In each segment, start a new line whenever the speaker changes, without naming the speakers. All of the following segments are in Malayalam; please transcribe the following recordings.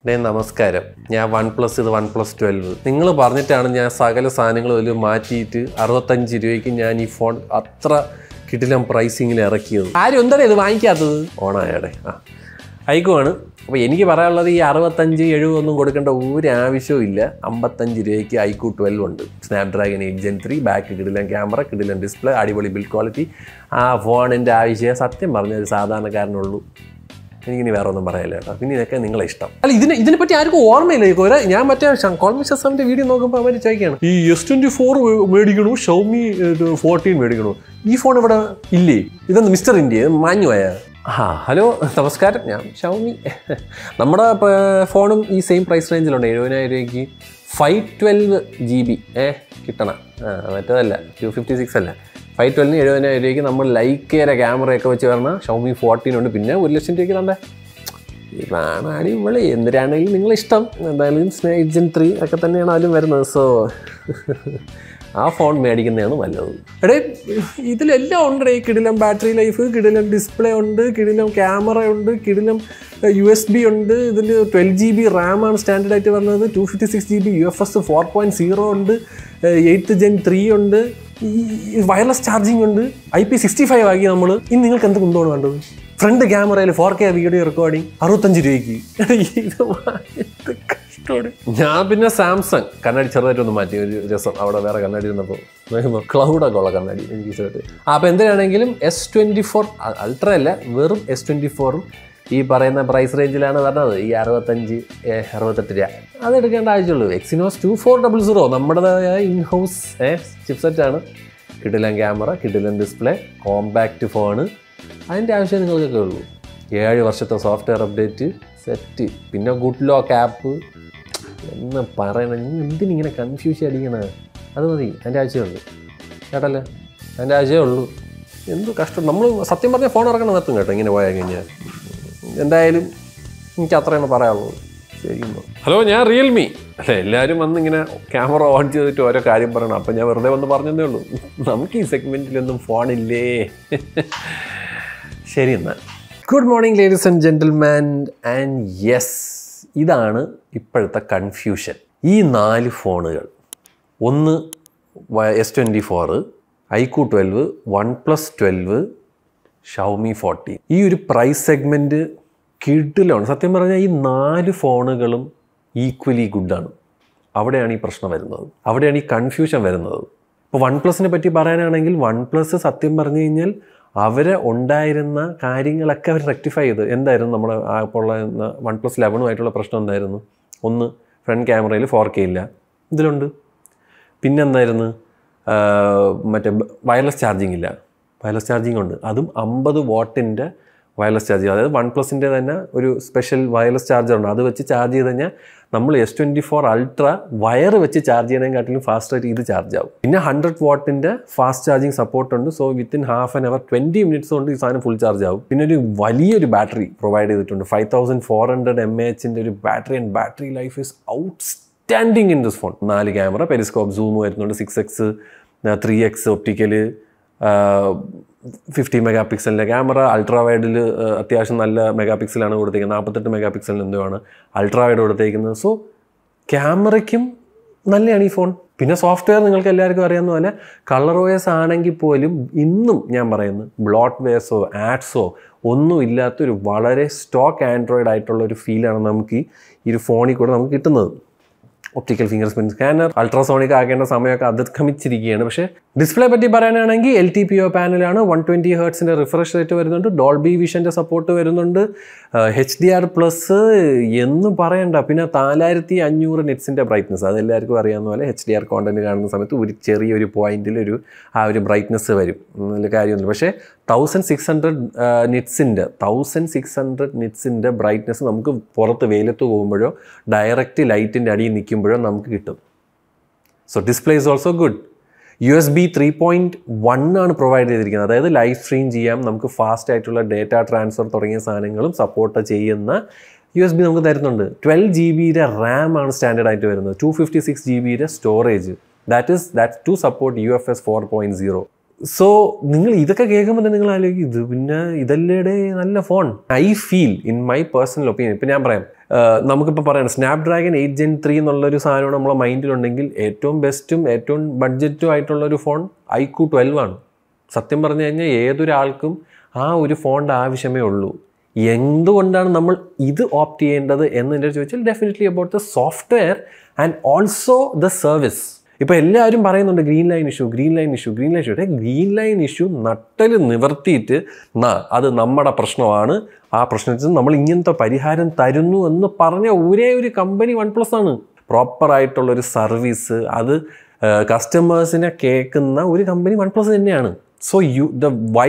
ഡേ നമസ്കാരം ഞാൻ വൺ പ്ലസ് ഇത് വൺ പ്ലസ് ട്വൽവ് നിങ്ങൾ പറഞ്ഞിട്ടാണ് ഞാൻ സകല സാധനങ്ങളും അതിൽ മാറ്റിയിട്ട് അറുപത്തഞ്ച് രൂപയ്ക്ക് ഞാൻ ഈ ഫോൺ അത്ര കിടിലം പ്രൈസിങ്ങിൽ ഇറക്കിയത് ആരും എന്താണ് ഇത് വാങ്ങിക്കാത്തത് ഓണായടെ ആ ഐക്കുമാണ് അപ്പോൾ എനിക്ക് പറയാനുള്ളത് ഈ അറുപത്തഞ്ച് എഴുപതൊന്നും കൊടുക്കേണ്ട ഒരു ആവശ്യവും ഇല്ല അമ്പത്തഞ്ച് രൂപയ്ക്ക് ഐക്യു ട്വൽവ് ഉണ്ട് Snapdragon eight gen three back കിടിലൻ ക്യാമറ കിടിലൻ ഡിസ്പ്ലേ അടിപൊളി ബിൽഡ് ക്വാളിറ്റി ആ ഫോണിൻ്റെ ആവശ്യം സത്യം പറഞ്ഞ ഒരു സാധാരണക്കാരനുള്ളൂ എനിക്കിനി വേറെ ഒന്നും പറയാനില്ല കേട്ടോ പിന്നെ ഇതൊക്കെ നിങ്ങളെ ഇഷ്ടം അല്ല ഇതിനെ ഇതിനെ പറ്റി ആർക്കും ഓർമ്മയില്ല ഒരു ഞാൻ മറ്റേ കോൾമിഷ സാമിന്റെ വീഡിയോ നോക്കുമ്പോൾ അവർ ചോദിക്കുകയാണ് ഈ എസ് ട്വന്റി ഫോർ മേടിക്കണോ ഷൗമി ഫോർട്ടീൻ മേടിക്കണോ ഈ ഫോൺ ഇവിടെ ഇല്ലേ ഇതെന്ന് മിസ്റ്റർ ഇന്ത്യ മാഞ്ഞു പോയാ ആ ഹലോ നമസ്കാരം ഞാൻ ഷൗമി നമ്മുടെ പ- ഫോണും ഈ സെയിം പ്രൈസ് റേഞ്ചിലുണ്ട് എഴുപതിനായിരം രൂപയ്ക്ക് ഫൈവ് ട്വൽവ് ജി ബി ഏ കിട്ടണം ആ മറ്റേതല്ല ടു ഫിഫ്റ്റി സിക്സ് അല്ല ഫൈവ് ട്വൽവിന് എഴുപതിനായിരം രൂപയ്ക്ക് നമ്മൾ ലൈക്കേരെ ക്യാമറയൊക്കെ വെച്ച് പറഞ്ഞാൽ ഷൗമി ഫോർട്ടീൻ ഉണ്ട് പിന്നെ ഒരു ലക്ഷം രൂപയ്ക്ക് തണ്ടേ ഇതാണ് അടിപൊളി എന്തിനാണെങ്കിലും നിങ്ങളിഷ്ടം എന്തായാലും സ്നേഹ് ജെൻ ത്രീ ഒക്കെ തന്നെയാണ് അതിലും വരുന്നത് സോ ആ ഫോൺ മേടിക്കുന്നതാണ് നല്ലത് എടേ ഇതിലെല്ലാം ഉണ്ട് ഈ കിടിലം ബാറ്ററി ലൈഫ് കിടിലം ഡിസ്പ്ലേ ഉണ്ട് കിടിലം ക്യാമറ ഉണ്ട് കിടിലം യു എസ് ബി ഉണ്ട് ഇതിൽ ട്വൽവ് ജി ബി റാമാണ് സ്റ്റാൻഡേർഡ് ആയിട്ട് വരുന്നത് two fifty six G B U F S four point zero ഉണ്ട് എയ്ത്ത് ജെൻ ത്രീ ഉണ്ട് ഈ വയർലെസ് ചാർജിങ് ഉണ്ട് ഐ പി സിക്സ്റ്റി ഫൈവ് ആക്കി നമ്മൾ ഇനി നിങ്ങൾക്ക് എന്ത് കുന്തമാണ് വേണ്ടത് ഫ്രണ്ട് ക്യാമറയിൽ ഫോർ കെ വീഡിയോ റെക്കോർഡിങ് അറുപത്തഞ്ച് രൂപയ്ക്ക് ഇത് എന്ത് കഷ്ടമാണ് ഞാൻ പിന്നെ സാംസങ് കണ്ണാടി ചെറുതായിട്ടൊന്ന് മാറ്റി ഒരു രസം അവിടെ വേറെ കണ്ണാടി ഇരുന്നപ്പോൾ നോക്കുമ്പോൾ ക്ലൗഡൊക്കെ ഉള്ള കണ്ണാടി എനിക്ക് ഇഷ്ടമായിട്ട് ആ അപ്പോൾ എന്തിനാണെങ്കിലും എസ് ട്വൻറ്റി ഫോർ അൾട്ര അല്ല വെറും എസ് ട്വൻറ്റി ഫോറും ഈ പറയുന്ന പ്രൈസ് റേഞ്ചിലാണ് പറഞ്ഞത് ഈ അറുപത്തഞ്ച് ഏ, അറുപത്തെട്ട് രൂപ അത് എടുക്കേണ്ട ആവശ്യമുള്ളൂ Exynos two four double zero നമ്മുടേതായ ഇൻ ഹൗസ് ചിപ്സെറ്റാണ് കിടിലൻ ക്യാമറ കിടിലൻ ഡിസ്പ്ലേ കോമ്പാക്റ്റ് ഫോണ് അതിൻ്റെ ആവശ്യം നിങ്ങൾക്കൊക്കെ ഉള്ളൂ ഏഴ് വർഷത്തെ സോഫ്റ്റ്വെയർ അപ്ഡേറ്റ് സെറ്റ് പിന്നെ ഗുഡ് ലോക്ക് ആപ്പ് എന്ന് പറയണം നിങ്ങൾ എന്തിനിങ്ങനെ കൺഫ്യൂഷൻ അടിക്കണ അത് മതി അതിൻ്റെ ആവശ്യമുള്ളൂ കേട്ടല്ലേ അതിൻ്റെ ആവശ്യമേ ഉള്ളൂ എന്ത് കഷ്ടം നമ്മൾ സത്യം പറഞ്ഞാൽ ഫോൺ ഇറക്കണം നിർത്തും കേട്ടോ ഇങ്ങനെ പോയാൽ കഴിഞ്ഞാൽ എന്തായാലും എനിക്ക് അത്രയാണ് പറയാനുള്ളൂ ശരിക്കും ഹലോ ഞാൻ റിയൽമി അല്ലേ എല്ലാവരും വന്ന് ഇങ്ങനെ ക്യാമറ ഓൺ ചെയ്തിട്ട് ഓരോ കാര്യം പറയണം അപ്പം ഞാൻ വെറുതെ വന്ന് പറഞ്ഞതേ ഉള്ളൂ നമുക്ക് ഈ സെഗ്മെൻറ്റിലൊന്നും ഫോണില്ലേ ശരി എന്നാൽ good morning ladies and gentleman and yes ഇതാണ് ഇപ്പോഴത്തെ കൺഫ്യൂഷൻ ഈ നാല് ഫോണുകൾ ഒന്ന് S twenty four iQOO twelve OnePlus twelve Xiaomi forty ഈ ഒരു പ്രൈസ് സെഗ്മെൻറ്റ് കിടിലാണ് സത്യം പറഞ്ഞാൽ ഈ നാല് ഫോണുകളും ഈക്വലി ഗുഡാണ് അവിടെയാണ് ഈ പ്രശ്നം വരുന്നത് അവിടെയാണ് ഈ കൺഫ്യൂഷൻ വരുന്നത് ഇപ്പോൾ വൺ പ്ലസിനെ പറ്റി പറയാനാണെങ്കിൽ വൺ പ്ലസ് സത്യം പറഞ്ഞു കഴിഞ്ഞാൽ അവരെ ഉണ്ടായിരുന്ന കാര്യങ്ങളൊക്കെ അവർ റെക്ടിഫൈ ചെയ്ത് എന്തായിരുന്നു നമ്മുടെ ആ ഇപ്പോൾ ഉള്ള വൺ പ്ലസ് ലെവനുമായിട്ടുള്ള പ്രശ്നം എന്തായിരുന്നു ഒന്ന് ഫ്രണ്ട് ക്യാമറയിൽ ഫോർ കെ ഇല്ല ഇതിലുണ്ട് പിന്നെന്തായിരുന്നു ആഹ് മറ്റേ വയർലെസ് ചാർജിങ് ഇല്ല വയർലെസ് ചാർജിങ് ഉണ്ട് അതും അമ്പത് വാട്ടിൻ്റെ വയർലെസ് ചാർജിങ് അതായത് വൺ പ്ലസിൻ്റെ തന്നെ ഒരു സ്പെഷ്യൽ വയർലെസ് ചാർജർ ഉണ്ട് അത് വെച്ച് ചാർജ് ചെയ്ത് കഴിഞ്ഞാൽ നമ്മൾ S twenty four ultra wire വെച്ച് ചാർജ് ചെയ്യണേക്കാട്ടിലും ഫാസ്റ്റ് ആയിട്ട് ഇത് ചാർജ് ആവും പിന്നെ ഹൺഡ്രഡ് വാട്ടിൻ്റെ ഫാസ്റ്റ് ചാർജിങ് സപ്പോർട്ട് ഉണ്ട് so within half an hour twenty minutes കൊണ്ട് ഈ സാധനം ഫുൾ ചാർജ് ആവും പിന്നെ ഒരു വലിയൊരു ബാറ്ററി പ്രൊവൈഡ് ചെയ്തിട്ടുണ്ട് five thousand four hundred M എച്ചിൻ്റെ ഒരു battery and battery life is outstanding in this phone നാല് ക്യാമറ പെരിസ്കോപ്പ് സൂം വരുന്നുണ്ട് six X three X optical fifty മെഗാ പിക്സലിൻ്റെ ക്യാമറ അൾട്രാ വൈഡിൽ അത്യാവശ്യം നല്ല മെഗാ പിക്സലാണ് കൊടുത്തേക്കുന്നത് നാൽപ്പത്തെട്ട് മെഗാ പിക്സലിന് എന്തോ ആണ് അൾട്രാ വൈഡ് കൊടുത്തേക്കുന്നത് സോ ക്യാമറയ്ക്കും നല്ലതാണ് ഈ ഫോൺ പിന്നെ സോഫ്റ്റ്വെയർ നിങ്ങൾക്ക് എല്ലാവർക്കും അറിയാവുന്ന പോലെ കളർ ഓയസ് ആണെങ്കിൽ പോലും ഇന്നും ഞാൻ പറയുന്നു ബ്ലോട്ട് വേസോ ആഡ്സോ ഒന്നും ഇല്ലാത്തൊരു വളരെ സ്റ്റോക്ക് ആൻഡ്രോയിഡ് ആയിട്ടുള്ള ഒരു ഫീലാണ് നമുക്ക് ഈ ഈ ഒരു ഫോണിൽ കൂടെ നമുക്ക് കിട്ടുന്നത് optical fingerprint scanner ultrasonic ആക്കേണ്ട സമയമൊക്കെ അതിക്രമിച്ചിരിക്കുകയാണ് പക്ഷേ ഡിസ്പ്ലേ പറ്റി പറയാനാണെങ്കിൽ എൽ ടി പി ഒ പാനലാണ് വൺ ട്വൻറ്റി ഹേർട്സിൻ്റെ റിഫ്രഷ് റേറ്റ് വരുന്നുണ്ട് ഡോൾബി വിഷൻ്റെ സപ്പോർട്ട് വരുന്നുണ്ട് എച്ച് ഡി ആർ പ്ലസ് എന്ന് പറയണ്ട പിന്നെ നാലായിരത്തി അഞ്ഞൂറ് നെറ്റ്സിൻ്റെ ബ്രൈറ്റ്നസ് അത് എല്ലാവർക്കും അറിയാവുന്ന പോലെ എച്ച് ഡി ആർ കോണ്ടന്റ് കാണുന്ന സമയത്ത് ഒരു ചെറിയൊരു പോയിന്റിൽ ഒരു ആ ഒരു ബ്രൈറ്റ്നസ് വരും അതിൽ കാര്യമൊന്നുമില്ല പക്ഷേ തൗസൻഡ് സിക്സ് ഹൺഡ്രഡ് നിറ്റ്സിൻ്റെ തൗസൻഡ് സിക്സ് ഹൺഡ്രഡ് നിറ്റ്സിൻ്റെ ബ്രൈറ്റ്നസ് നമുക്ക് പുറത്ത് വെയിലത്ത് പോകുമ്പോഴോ ഡയറക്റ്റ് ലൈറ്റിൻ്റെ അടിയിൽ നിൽക്കുമ്പോഴോ നമുക്ക് കിട്ടും so display is also good U S B three point one ആണ് പ്രൊവൈഡ് ചെയ്തിരിക്കുന്നത് അതായത് ലൈവ് സ്ട്രീം ചെയ്യാം നമുക്ക് ഫാസ്റ്റ് ആയിട്ടുള്ള ഡേറ്റ ട്രാൻസ്ഫർ തുടങ്ങിയ സാധനങ്ങളും സപ്പോർട്ട് ചെയ്യുന്ന യു എസ് ബി നമുക്ക് തരുന്നുണ്ട് ട്വൽവ് ജി ബിയുടെ റാം ആണ് സ്റ്റാൻഡേർഡ് ആയിട്ട് വരുന്നത് ടു ഫിഫ്റ്റി സിക്സ് ജി ബിയുടെ storage that is that to support U F S four point zero so നിങ്ങൾ ഇതൊക്കെ കേൾക്കുമ്പോൾ തന്നെ നിങ്ങൾ ആലോചിക്കും ഇത് പിന്നെ ഇതല്ലേടെ നല്ല phone I feel in my personal opinion ഇപ്പം ഞാൻ പറയാം നമുക്കിപ്പോൾ പറയാം സ്നാപ്ഡ്രാഗൺ എയ്റ്റ് ജെൻ ത്രീ എന്നുള്ളൊരു സാധനം നമ്മളെ മൈൻഡിലുണ്ടെങ്കിൽ ഏറ്റവും ബെസ്റ്റും ഏറ്റവും ബഡ്ജറ്റും ആയിട്ടുള്ള ഒരു ഫോൺ ഐക്യു ട്വൽവ് ആണ് സത്യം പറഞ്ഞു കഴിഞ്ഞാൽ ഏതൊരാൾക്കും ആ ഒരു ഫോണിൻ്റെ ആവശ്യമേ ഉള്ളൂ എന്തുകൊണ്ടാണ് നമ്മൾ ഇത് ഓപ്റ്റ് ചെയ്യേണ്ടത് എന്ന് എൻ്റെ ചോദിച്ചാൽ definitely about the software and also the service ഇപ്പോൾ എല്ലാവരും പറയുന്നുണ്ട് green line issue green line issue green line issue green line issue നട്ടൽ നിവർത്തിയിട്ട് നാ അത് നമ്മുടെ പ്രശ്നമാണ് ആ പ്രശ്നത്തിന് നമ്മൾ ഇങ്ങനത്തെ പരിഹാരം തരുന്നു എന്ന് പറഞ്ഞ ഒരേ ഒരു കമ്പനി വൺ പ്ലസ് ആണ് പ്രോപ്പറായിട്ടുള്ളൊരു സർവീസ് അത് കസ്റ്റമേഴ്സിനെ കേൾക്കുന്ന ഒരു കമ്പനി വൺ പ്ലസ് തന്നെയാണ് സോ യു ദ വൈ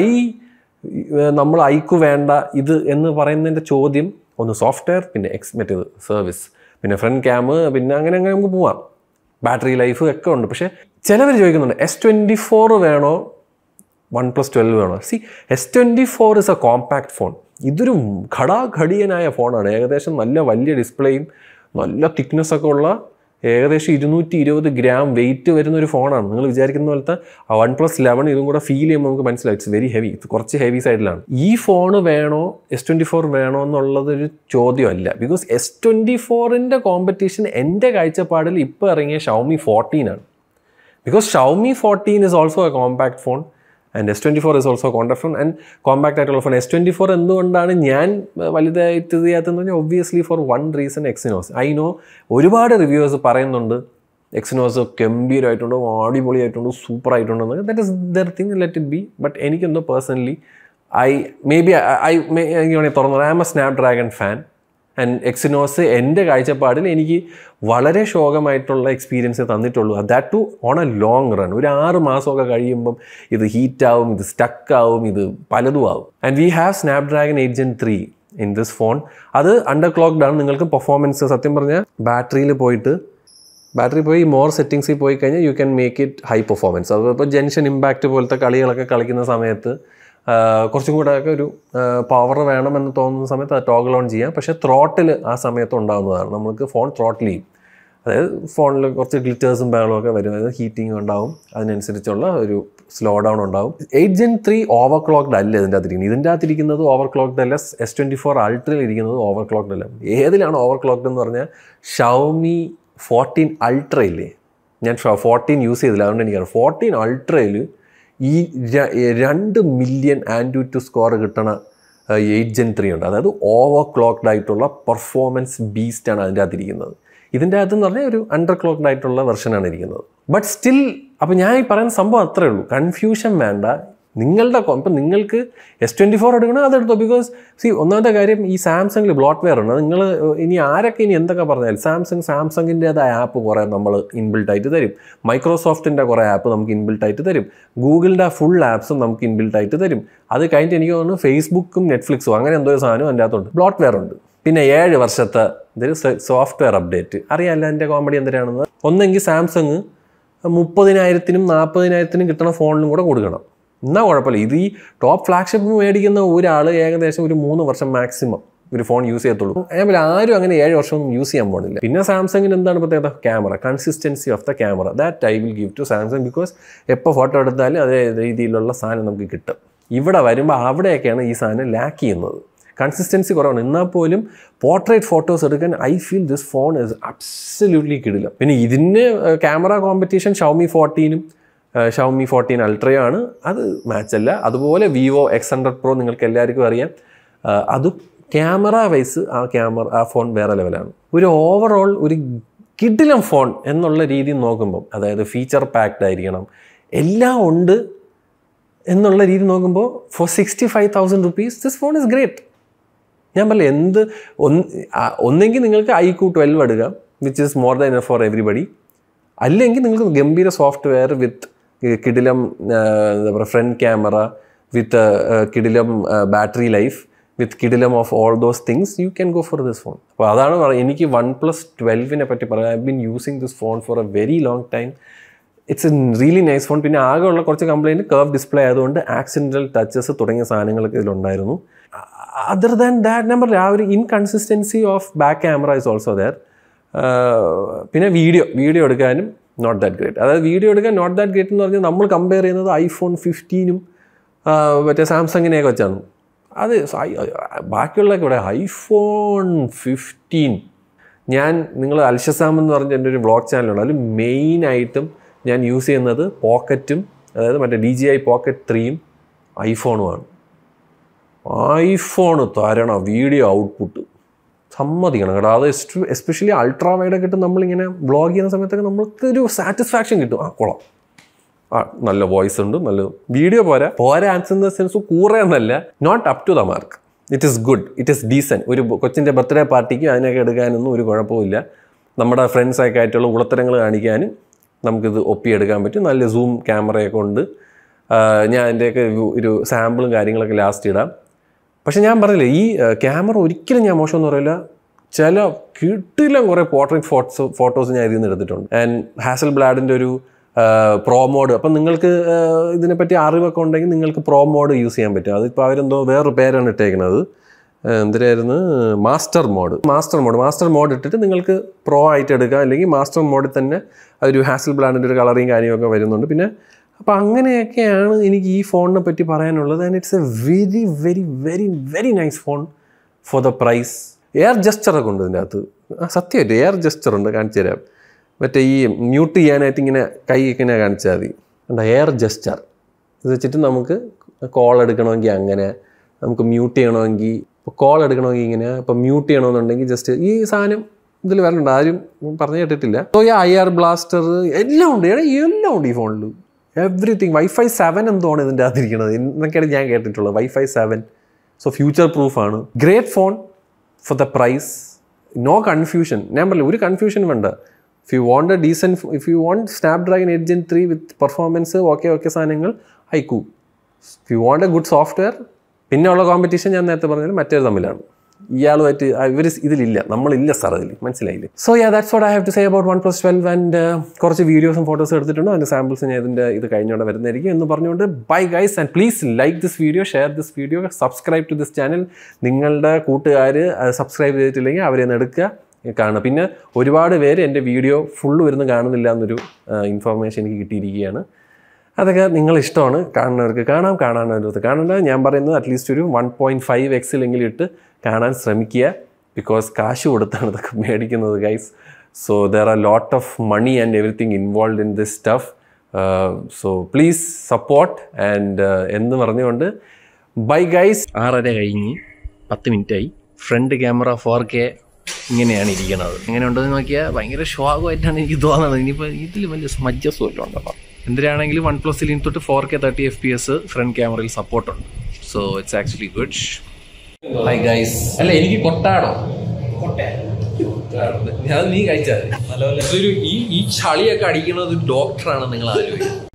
നമ്മൾ ഐക്കു വേണ്ട ഇത് എന്ന് പറയുന്നതിൻ്റെ ചോദ്യം ഒന്ന് സോഫ്റ്റ്വെയർ പിന്നെ എക്സ് മറ്റേത് സർവീസ് പിന്നെ ഫ്രണ്ട് ക്യാം പിന്നെ അങ്ങനെ അങ്ങനെ നമുക്ക് പോവാം ബാറ്ററി ലൈഫ് ഒക്കെ ഉണ്ട് പക്ഷേ ചിലവർ ചോദിക്കുന്നുണ്ട് എസ് ട്വൻറ്റി ഫോർ വേണോ വൺ പ്ലസ് ട്വൽവ് വേണോ see S twenty four is a compact phone ഇതൊരു ഘടാഘടിയനായ ഫോണാണ് ഏകദേശം നല്ല വലിയ ഡിസ്പ്ലേയും നല്ല തിക്നെസ് ഒക്കെ ഉള്ള ഏകദേശം ഇരുന്നൂറ്റി ഇരുപത് ഗ്രാം വെയിറ്റ് വരുന്ന ഒരു ഫോണാണ് നിങ്ങൾ വിചാരിക്കുന്ന പോലത്തെ വൺ പ്ലസ് ലെവൻ ഇതും കൂടെ ഫീൽ ചെയ്യുമ്പോൾ നമുക്ക് മനസ്സിലായി ഇറ്റ്സ് വെരി ഹെവി ഇത് കുറച്ച് ഹെവി സൈഡിലാണ് ഈ ഫോൺ വേണോ എസ് ട്വൻറ്റി ഫോർ വേണോ എന്നുള്ളതൊരു ചോദ്യമല്ല ബിക്കോസ് എസ് ട്വൻറ്റി ഫോറിൻ്റെ കോമ്പറ്റീഷൻ എൻ്റെ കാഴ്ചപ്പാടിൽ ഇപ്പോൾ ഇറങ്ങിയ ഷൗമി ഫോർട്ടീൻ ആണ് because Xiaomi fourteen is also a compact phone and S twenty four is also contact phone and compact ആയിട്ടുള്ള ഫോൺ എസ് ട്വൻറ്റി ഫോർ എന്തുകൊണ്ടാണ് ഞാൻ വലുതായിട്ട് ഇത് ചെയ്യാത്തതെന്ന് പറഞ്ഞാൽ obviously for one reason Exynos I know ഒരുപാട് റിവ്യൂവേഴ്സ് പറയുന്നുണ്ട് എക്സിനോസ് ഗംഭീരമായിട്ടുണ്ട് അടിപൊളിയായിട്ടുണ്ട് സൂപ്പർ ആയിട്ടുണ്ട് that is the thing let it be but എനിക്കെന്തോ personally I may be I may എനിക്ക് വേണമെങ്കിൽ തുറന്നത് I'm a Snapdragon fan and Exynos എൻ്റെ കാഴ്ചപ്പാടിൽ എനിക്ക് വളരെ ശോകമായിട്ടുള്ള എക്സ്പീരിയൻസ് തന്നിട്ടുള്ളൂ that to on a long run ഒരു ആറ് മാസമൊക്കെ കഴിയുമ്പം ഇത് ഹീറ്റാവും ഇത് സ്റ്റക്ക് ആവും ഇത് പലതും ആവും and we have Snapdragon eight gen three in this phone അത് അണ്ടർ ക്ലോക്ക്ഡ് ആണ് നിങ്ങൾക്ക് പെർഫോമൻസ് സത്യം പറഞ്ഞാൽ ബാറ്ററിയിൽ പോയിട്ട് ബാറ്ററി പോയി മോർ സെറ്റിങ്സിൽ പോയി കഴിഞ്ഞാൽ you can make it high performance അത് ഇപ്പോൾ ജെൻഷൻ ഇമ്പാക്റ്റ് പോലത്തെ കളികളൊക്കെ കളിക്കുന്ന സമയത്ത് കുറച്ചും കൂടെ ഒക്കെ ഒരു പവർ വേണമെന്ന് തോന്നുന്ന സമയത്ത് അത് ടോഗിൾ ഓൺ ചെയ്യാം പക്ഷേ ത്രോട്ടിൽ ആ സമയത്ത് ഉണ്ടാകുന്നതാണ് നമുക്ക് ഫോൺ ത്രോട്ടിൽ ചെയ്യും അതായത് ഫോണിൽ കുറച്ച് ഗ്ലിറ്റേഴ്സും ബഹളമൊക്കെ വരും അതായത് ഹീറ്റിംഗ് ഉണ്ടാവും അതിനനുസരിച്ചുള്ള ഒരു സ്ലോ ഡൗൺ ഉണ്ടാവും eight gen three overclocked അല്ല ഇതിൻ്റെ അകത്തിരിക്കുന്നത് ഇതിൻ്റെ അകത്തിരിക്കുന്നത് ഓവർ ക്ലോക്ക്ഡ് അല്ല എസ് ട്വൻറ്റി ഫോർ അൾട്രയിൽ ഇരിക്കുന്നത് ഓവർ ക്ലോക്ക്ഡ് അല്ല ഏതിലാണ് ഓവർ ക്ലോക്ക്ഡ് എന്ന് പറഞ്ഞാൽ ഷൗമി ഫോർട്ടീൻ അൾട്രയില്ലേ ഞാൻ ഫോർട്ടീൻ യൂസ് ചെയ്തില്ല അതുകൊണ്ട് എനിക്കറിയാം ഫോർട്ടീൻ അൾട്രയിൽ ഈ രണ്ട് മില്യൺ ആൻഡ്യൂ ടു സ്കോർ കിട്ടണ എയ്റ്റ് ജെൻ ത്രീ ഉണ്ട് അതായത് ഓവർ ക്ലോക്ക്ഡ് ആയിട്ടുള്ള പെർഫോമൻസ് ബീസ്റ്റാണ് അതിൻ്റെ അകത്തിരിക്കുന്നത് ഇതിൻ്റെ അകത്ത് എന്ന് പറഞ്ഞാൽ ഒരു അണ്ടർ ക്ലോക്ക്ഡ് ആയിട്ടുള്ള വെർഷനാണ് ഇരിക്കുന്നത് ബട്ട് സ്റ്റിൽ അപ്പോൾ ഞാൻ ഈ പറയുന്ന സംഭവം അത്രേ ഉള്ളൂ കൺഫ്യൂഷൻ വേണ്ട നിങ്ങളുടെ ഇപ്പം നിങ്ങൾക്ക് എസ് ട്വൻറ്റി ഫോർ എടുക്കണം അതെടുത്തോ ബിക്കോസ് സി ഒന്നാമത്തെ കാര്യം ഈ സാംസങ്ങിൽ ബ്ലോട്ട് വെയർ ഉണ്ട് നിങ്ങൾ ഇനി ആരൊക്കെ ഇനി എന്തൊക്കെ പറഞ്ഞാലും സാംസങ് സാംസങ്ങിൻ്റേതായ ആപ്പ് കുറേ നമ്മൾ ഇൻബിൽട്ട് ആയിട്ട് തരും മൈക്രോസോഫ്റ്റിൻ്റെ കുറേ ആപ്പ് നമുക്ക് ഇൻബിൽട്ട് ആയിട്ട് തരും ഗൂഗിളിൻ്റെ ഫുൾ ആപ്സും നമുക്ക് ഇൻബിൽട്ട് ആയിട്ട് തരും അത് കഴിഞ്ഞിട്ട് എനിക്ക് തോന്നുന്നു ഫേസ്ബുക്കും നെറ്റ്ഫ്ലിക്സും അങ്ങനെ എന്തോ ഒരു സാധനം അതിൻ്റെ അകത്തുണ്ട് ബ്ലോട്ട് വെയർ ഉണ്ട് പിന്നെ ഏഴ് വർഷത്തെ ഇതൊരു സോഫ്റ്റ്വെയർ അപ്ഡേറ്റ് അറിയാമല്ല എൻ്റെ കോമഡി എന്തിനാണെന്ന് ഒന്നെങ്കിൽ സാംസങ് മുപ്പതിനായിരത്തിനും നാൽപ്പതിനായിരത്തിനും കിട്ടുന്ന ഫോണിനും കൂടെ കൊടുക്കണം എന്നാൽ കുഴപ്പമില്ല ഇത് ഈ ടോപ്പ് ഫ്ലാഗ്ഷിപ്പ് മേടിക്കുന്ന ഒരാൾ ഏകദേശം ഒരു മൂന്ന് വർഷം മാക്സിമം ഒരു ഫോൺ യൂസ് ചെയ്യത്തുള്ളൂ ഞാൻ പോലെ ആരും അങ്ങനെ ഏഴ് വർഷമൊന്നും യൂസ് ചെയ്യാൻ പോകുന്നില്ല പിന്നെ സാംസങ്ങിന് എന്താണ് പ്രത്യേകത camera consistency of the camera that I will give to Samsung because എപ്പോൾ ഫോട്ടോ എടുത്താലും അതേ രീതിയിലുള്ള സാധനം നമുക്ക് കിട്ടും ഇവിടെ വരുമ്പോൾ അവിടെയൊക്കെയാണ് ഈ സാധനം ലാക്ക് ചെയ്യുന്നത് കൺസിസ്റ്റൻസി കുറവാണ് എന്നാൽ പോലും പോർട്രേറ്റ് ഫോട്ടോസ് എടുക്കാൻ I feel this phone is absolutely കിടില്ല പിന്നെ ഇതിന് ക്യാമറ കോമ്പറ്റീഷൻ ഷൗമി ഫോർട്ടീനും ഷൗമി ഫോർട്ടീൻ അൾട്രയും ആണ് അത് മാച്ചല്ല അതുപോലെ വിവോ എക്സ് ഹൺഡ്രഡ് പ്രോ നിങ്ങൾക്ക് എല്ലാവർക്കും അറിയാം അത് ക്യാമറ വൈസ് ആ ക്യാമറ ആ ഫോൺ വേറെ ലെവലാണ് ഒരു ഓവറോൾ ഒരു കിഡിലം ഫോൺ എന്നുള്ള രീതിയിൽ നോക്കുമ്പം അതായത് ഫീച്ചർ പാക്ഡ് ആയിരിക്കണം എല്ലാം ഉണ്ട് എന്നുള്ള രീതി നോക്കുമ്പോൾ four sixty five thousand rupees this phone is great ഞാൻ പറഞ്ഞില്ല എന്ത് ഒന്നെങ്കിൽ നിങ്ങൾക്ക് ഐ ക്യു ട്വൽവ് എടുക്കാം which is more than for everybody അല്ലെങ്കിൽ നിങ്ങൾക്ക് ഗംഭീര സോഫ്റ്റ്വെയർ വിത്ത് കിടിലം എന്താ പറയുക ഫ്രണ്ട് ക്യാമറ വിത്ത് കിടിലം ബാറ്ററി ലൈഫ് വിത്ത് കിടിലം of all those things you can go for this phone അപ്പോൾ അതാണ് പറയുന്നത് എനിക്ക് വൺ പ്ലസ് ട്വൽവിനെ പറ്റി പറയാം I been using this phone for a very long time it's a really nice phone പിന്നെ ആകെയുള്ള കുറച്ച് കംപ്ലൈൻറ്റ് കർവ് ഡിസ്പ്ലേ ആയതുകൊണ്ട് ആക്സിഡൻ്റൽ ടച്ചസ് തുടങ്ങിയ സാധനങ്ങളൊക്കെ ഇതിലുണ്ടായിരുന്നു അതർ ദാൻ ദാറ്റ് നമ്പർ ആ ഒരു inconsistency of back camera is also there പിന്നെ വീഡിയോ വീഡിയോ എടുക്കാനും നോട്ട് ദാറ്റ് ഗ്രേറ്റ് അതായത് വീഡിയോ എടുക്കാൻ നോട്ട് ദാറ്റ് ഗ്രേറ്റ് എന്ന് പറഞ്ഞാൽ നമ്മൾ കമ്പയർ ചെയ്യുന്നത് ഐഫോൺ ഫിഫ്റ്റീനും മറ്റേ സാംസങ്ങിനെയൊക്കെ വെച്ചാണ് അത് സ- ബാക്കിയുള്ളതൊക്കെ ഇവിടെ ഐഫോൺ ഫിഫ്റ്റീൻ ഞാൻ നിങ്ങൾ അൽഷസാം എന്ന് പറഞ്ഞ എൻ്റെ ഒരു വ്ളോഗ് ചാനലുണ്ട് അതിൽ മെയിനായിട്ടും ഞാൻ യൂസ് ചെയ്യുന്നത് പോക്കറ്റും അതായത് മറ്റേ ഡി ജി ഐ പോക്കറ്റ് ത്രീയും ഐഫോണുമാണ് ഐഫോൺ തരണം വീഡിയോ ഔട്ട്പുട്ട് സമ്മതിക്കണം കേട്ടോ അത് എസ്പെഷ്യലി അൾട്രാ വൈഡൊക്കെ ഇട്ട് നമ്മളിങ്ങനെ വ്ളോഗ് ചെയ്യുന്ന സമയത്തൊക്കെ നമുക്ക് ഒരു സാറ്റിസ്ഫാക്ഷൻ കിട്ടും ആ കൊള്ളാം ആ നല്ല വോയിസ് ഉണ്ട് നല്ല വീഡിയോ പോരാ പോരാ ആൻസർ ഇൻ ദ സെൻസ് കൂറെ എന്നല്ല not up to the mark it is good it is decent ഒരു കൊച്ചിൻ്റെ ബർത്ത്ഡേ പാർട്ടിക്ക് അതിനൊക്കെ എടുക്കാനൊന്നും ഒരു കുഴപ്പമില്ല നമ്മുടെ ഫ്രണ്ട്സൊക്കെ ആയിട്ടുള്ള ഉളത്തരങ്ങൾ കാണിക്കാനും നമുക്കിത് ഒപ്പിയെടുക്കാൻ പറ്റും നല്ല സൂം ക്യാമറയൊക്കെ ഉണ്ട് ആ, ഞാൻ അതിൻ്റെയൊക്കെ ഒരു- ഒരു സാമ്പിളും കാര്യങ്ങളൊക്കെ ലാസ്റ്റ് ഇടാം പക്ഷെ ഞാൻ പറഞ്ഞില്ലേ ഈ ക്യാമറ ഒരിക്കലും ഞാൻ മോശമെന്ന് പറയില്ല ചില കിട്ടില്ല കുറേ പോർട്രേറ്റ് ഫോട്ടോസ് ഫോട്ടോസ് ഞാൻ ഇതിൽ നിന്ന് എടുത്തിട്ടുണ്ട് ആൻഡ് ഹാസൽ ബ്ലാഡിൻ്റെ ഒരു പ്രോ മോഡ് അപ്പം നിങ്ങൾക്ക് ആ, ഇതിനെപ്പറ്റി അറിവൊക്കെ ഉണ്ടെങ്കിൽ നിങ്ങൾക്ക് പ്രോ മോഡ് യൂസ് ചെയ്യാൻ പറ്റും അതിപ്പോൾ അവരെന്തോ വേറൊരു പേരാണ് ഇട്ടേക്കുന്നത് ആ, എന്തിനായിരുന്നു master mode master mode master mode ഇട്ടിട്ട് നിങ്ങൾക്ക് പ്രോ ആയിട്ട് എടുക്കാം അല്ലെങ്കിൽ മാസ്റ്റർ മോഡിൽ തന്നെ ഒരു ഹാസൽ ബ്ലാഡിൻ്റെ ഒരു കളറിങ് കാര്യമൊക്കെ വരുന്നുണ്ട് പിന്നെ അപ്പോൾ അങ്ങനെയൊക്കെയാണ് എനിക്ക് ഈ ഫോണിനെ പറ്റി പറയാനുള്ളത് and it's a very very very very nice phone for the price air ജസ്റ്ററൊക്കെ ഉണ്ട് ഇതിൻ്റെ അകത്ത് ആ സത്യമായിട്ട് എയർ ജസ്റ്റർ ഉണ്ട് കാണിച്ചു തരാം മറ്റേ ഈ മ്യൂട്ട് ചെയ്യാനായിട്ട് ഇങ്ങനെ കൈ ഇങ്ങനെ കാണിച്ചാൽ മതി ഉണ്ട് എയർ ജസ്റ്റർ ഇത് വെച്ചിട്ട് നമുക്ക് കോൾ എടുക്കണമെങ്കിൽ അങ്ങനെ നമുക്ക് മ്യൂട്ട് ചെയ്യണമെങ്കിൽ ഇപ്പോൾ കോൾ എടുക്കണമെങ്കിൽ ഇങ്ങനെ ഇപ്പോൾ മ്യൂട്ട് ചെയ്യണമെന്നുണ്ടെങ്കിൽ ജസ്റ്റ് ഈ സാധനം ഇതിൽ വരണ്ട ആരും പറഞ്ഞു കേട്ടിട്ടില്ല സോ ഈ ഐ ആർ ബ്ലാസ്റ്റർ എല്ലാം ഉണ്ട് എടാ എല്ലാം ഉണ്ട് ഈ ഫോണിൽ എവറിത്തിങ് വൈഫൈ സെവൻ എന്തോണ് ഇതിൻ്റെ അകത്തിരിക്കുന്നത് എന്നൊക്കെയാണ് ഞാൻ കേട്ടിട്ടുള്ളത് വൈഫൈ സെവൻ സോ ഫ്യൂച്ചർ പ്രൂഫാണ് great phone for the price no confusion ഞാൻ പറഞ്ഞില്ല ഒരു കൺഫ്യൂഷൻ വേണ്ട if you want a decent if you want Snapdragon eight gen three with performance okay okay സാധനങ്ങൾ iQOO if you want a good software പിന്നെ ഉള്ള കോമ്പറ്റീഷൻ ഞാൻ നേരത്തെ പറഞ്ഞാൽ മറ്റേത് തമ്മിലാണ് ഇയാളുമായിട്ട് ഇവർ ഇതിലില്ല നമ്മളില്ല സാർ അതിൽ മനസ്സിലായില്ലേ so yeah that's what I have to say about OnePlus twelve and കുറച്ച് വീഡിയോസും ഫോട്ടോസും എടുത്തിട്ടുണ്ട് അതിൻ്റെ സാമ്പിൾസ് ഞാൻ ഇതിൻ്റെ ഇത് കഴിഞ്ഞോടെ വരുന്നതായിരിക്കും എന്ന് പറഞ്ഞുകൊണ്ട് bye guys and please like this video share this video subscribe to this channel നിങ്ങളുടെ കൂട്ടുകാർ സബ്സ്ക്രൈബ് ചെയ്തിട്ടില്ലെങ്കിൽ അവരെ ഒന്ന് എടുക്കുക കാണുക പിന്നെ ഒരുപാട് പേര് എൻ്റെ വീഡിയോ ഫുള്ള് വരുന്ന കാണുന്നില്ല എന്നൊരു ഇൻഫർമേഷൻ എനിക്ക് കിട്ടിയിരിക്കുകയാണ് അതൊക്കെ നിങ്ങൾ ഇഷ്ടമാണ് കാണുന്നവർക്ക് കാണാം കാണാനവർക്ക് കാണണ്ട ഞാൻ പറയുന്നത് അറ്റ്ലീസ്റ്റ് ഒരു വൺ പോയിൻറ്റ് ഫൈവ് എക്സിലെങ്കിലും ഇട്ട് കാണാൻ ശ്രമിക്കുക ബിക്കോസ് കാശ് കൊടുത്താണ് ഇതൊക്കെ മേടിക്കുന്നത് guys so there are lot of money and everything involve in this stuff so please support and എന്ന് പറഞ്ഞുകൊണ്ട് ബൈ ഗൈസ്
ആറര കഴിഞ്ഞ് പത്ത് മിനിറ്റായി ഫ്രണ്ട് ക്യാമറ ഫോർ കെ ഇങ്ങനെയാണ് ഇരിക്കുന്നത് എങ്ങനെ ഉണ്ടെന്ന് നോക്കിയാൽ ഭയങ്കര ഷോകമായിട്ടാണ് എനിക്ക് തോന്നുന്നത് ഇനിയിപ്പോൾ ഇതിൽ വലിയ സ്മജ്ജസ് വല്ലതും ഉണ്ടോ എന്തിനാണെങ്കിലും വൺ പ്ലസിൽ ഇനി തൊട്ട് four K thirty F P S front ക്യാമറയിൽ സപ്പോർട്ടുണ്ട് so it's actually good hi guys അല്ല എനിക്ക് കൊട്ടാടോ ഞാൻ നീ കഴിച്ചാൽ ഇതൊരു ഈ ഈ ചളിയൊക്കെ അടിക്കുന്നത് ഡോക്ടറാണ് നിങ്ങൾ ആലോചിക്കുന്നത്